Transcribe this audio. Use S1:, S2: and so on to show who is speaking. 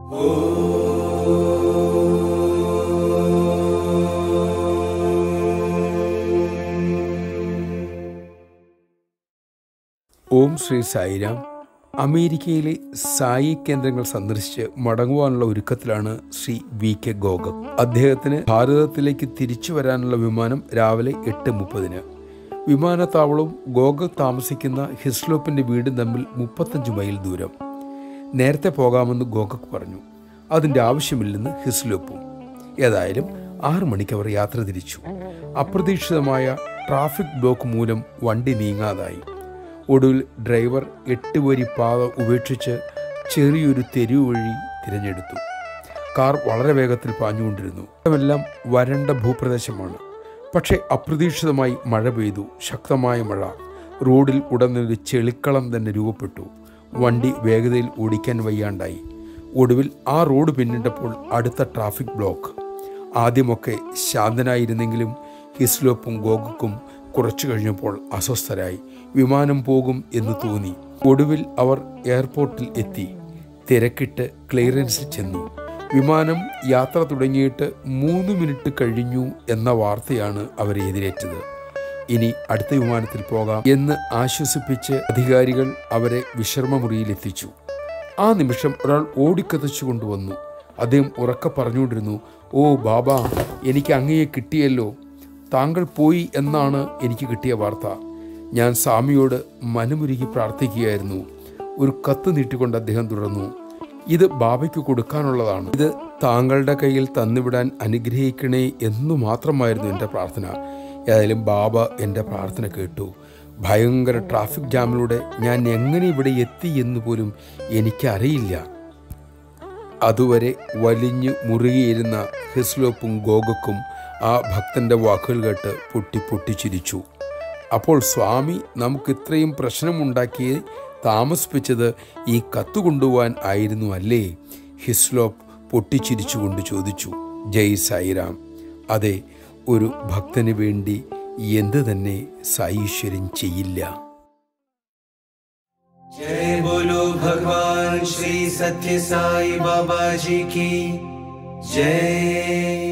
S1: ഓം ശ്രീ സായിരാം അമേരിക്കയിലെ സായി കേന്ദ്രങ്ങൾ സന്ദർശിച്ച് മടങ്ങുവാനുള്ള ഒരുക്കത്തിലാണ് ശ്രീ വി കെ ഗോഗക് അദ്ദേഹത്തിന് ഭാരതത്തിലേക്ക് തിരിച്ചു വരാനുള്ള വിമാനം രാവിലെ എട്ട് മുപ്പതിന് വിമാനത്താവളവും ഗോഗക് താമസിക്കുന്ന ഹിസ്ലോപ്പിന്റെ വീടും തമ്മിൽ മുപ്പത്തഞ്ച് മൈൽ ദൂരം നേരത്തെ പോകാമെന്ന് ഗോഗക് പറഞ്ഞു അതിൻ്റെ ആവശ്യമില്ലെന്ന് ഹിസ്ലോപ്പും ഏതായാലും ആറു മണിക്ക് അവർ യാത്ര തിരിച്ചു അപ്രതീക്ഷിതമായ ട്രാഫിക് ബ്ലോക്ക് മൂലം വണ്ടി നീങ്ങാതായി ഒടുവിൽ ഡ്രൈവർ എട്ട് വരി പാത ഉപേക്ഷിച്ച് ചെറിയൊരു തെരുവ് വഴി തിരഞ്ഞെടുത്തു കാർ വളരെ വേഗത്തിൽ പാഞ്ഞുകൊണ്ടിരുന്നു ഇതെല്ലാം വരണ്ട ഭൂപ്രദേശമാണ് പക്ഷേ അപ്രതീക്ഷിതമായി മഴ പെയ്തു ശക്തമായ മഴ റോഡിൽ ഉടനൊരു ചെളിക്കളം തന്നെ രൂപപ്പെട്ടു വണ്ടി വേഗതയിൽ ഓടിക്കാൻ വയ്യാണ്ടായി ഒടുവിൽ ആ റോഡ് പിന്നിട്ടപ്പോൾ അടുത്ത ട്രാഫിക് ബ്ലോക്ക് ആദ്യമൊക്കെ ശാന്തനായിരുന്നെങ്കിലും ഹിസ്ലോപ്പും ഗോഗക്കും കുറച്ചു കഴിഞ്ഞപ്പോൾ അസ്വസ്ഥരായി വിമാനം പോകും എന്ന് തോന്നി ഒടുവിൽ അവർ എയർപോർട്ടിൽ എത്തി തിരക്കിട്ട് ക്ലിയറൻസിൽ ചെന്നു വിമാനം യാത്ര തുടങ്ങിയിട്ട് മൂന്ന് മിനിറ്റ് കഴിഞ്ഞു എന്ന വാർത്തയാണ് അവരെ എതിരേറ്റത് ഇനി അടുത്ത വിമാനത്തിൽ പോകാം എന്ന് ആശ്വസിപ്പിച്ച് അധികാരികൾ അവരെ വിശ്രമമുറിയിലെത്തിച്ചു ആ നിമിഷം ഒരാൾ ഓടിക്കതച്ചു കൊണ്ടുവന്നു അദ്ദേഹം ഉറക്കെ പറഞ്ഞുകൊണ്ടിരുന്നു ഓ ബാബ എനിക്ക് അങ്ങയെ കിട്ടിയല്ലോ താങ്കൾ പോയി എന്നാണ് എനിക്ക് കിട്ടിയ വാർത്ത ഞാൻ സ്വാമിയോട് മനമുരുകി പ്രാർത്ഥിക്കുകയായിരുന്നു ഒരു കത്ത് നീട്ടിക്കൊണ്ട് അദ്ദേഹം തുടർന്നു ഇത് ബാബയ്ക്ക് കൊടുക്കാനുള്ളതാണ് ഇത് താങ്കളുടെ കയ്യിൽ തന്നുവിടാൻ അനുഗ്രഹിക്കണേ എന്നു മാത്രമായിരുന്നു എൻ്റെ പ്രാർത്ഥന ഏതായാലും ബാബ എൻ്റെ പ്രാർത്ഥന കേട്ടു ഭയങ്കര ട്രാഫിക് ജാമിലൂടെ ഞാൻ എങ്ങനെ ഇവിടെ എത്തി എന്ന് പോലും എനിക്കറിയില്ല അതുവരെ വലിഞ്ഞു മുറുകിയിരുന്ന ഹിസ്ലോപ്പും ഗോഗക്കും ആ ഭക്തന്റെ വാക്കുകൾ കേട്ട് പൊട്ടി പൊട്ടിച്ചിരിച്ചു അപ്പോൾ സ്വാമി നമുക്ക് ഇത്രയും പ്രശ്നമുണ്ടാക്കി താമസിപ്പിച്ചത് ഈ കത്ത് കൊണ്ടുപോകാൻ ആയിരുന്നു അല്ലേ ഹിസ്ലോപ്പ് പൊട്ടിച്ചിരിച്ചുകൊണ്ട് ചോദിച്ചു ജയ് സായിറാം അതെ ഒരു ഭക്തന് വേണ്ടി എന്ത് തന്നെ സായീശ്വരൻ ചെയ്യില്ല
S2: जय बोलो भगवान श्री सत्य साई बाबा जी की जय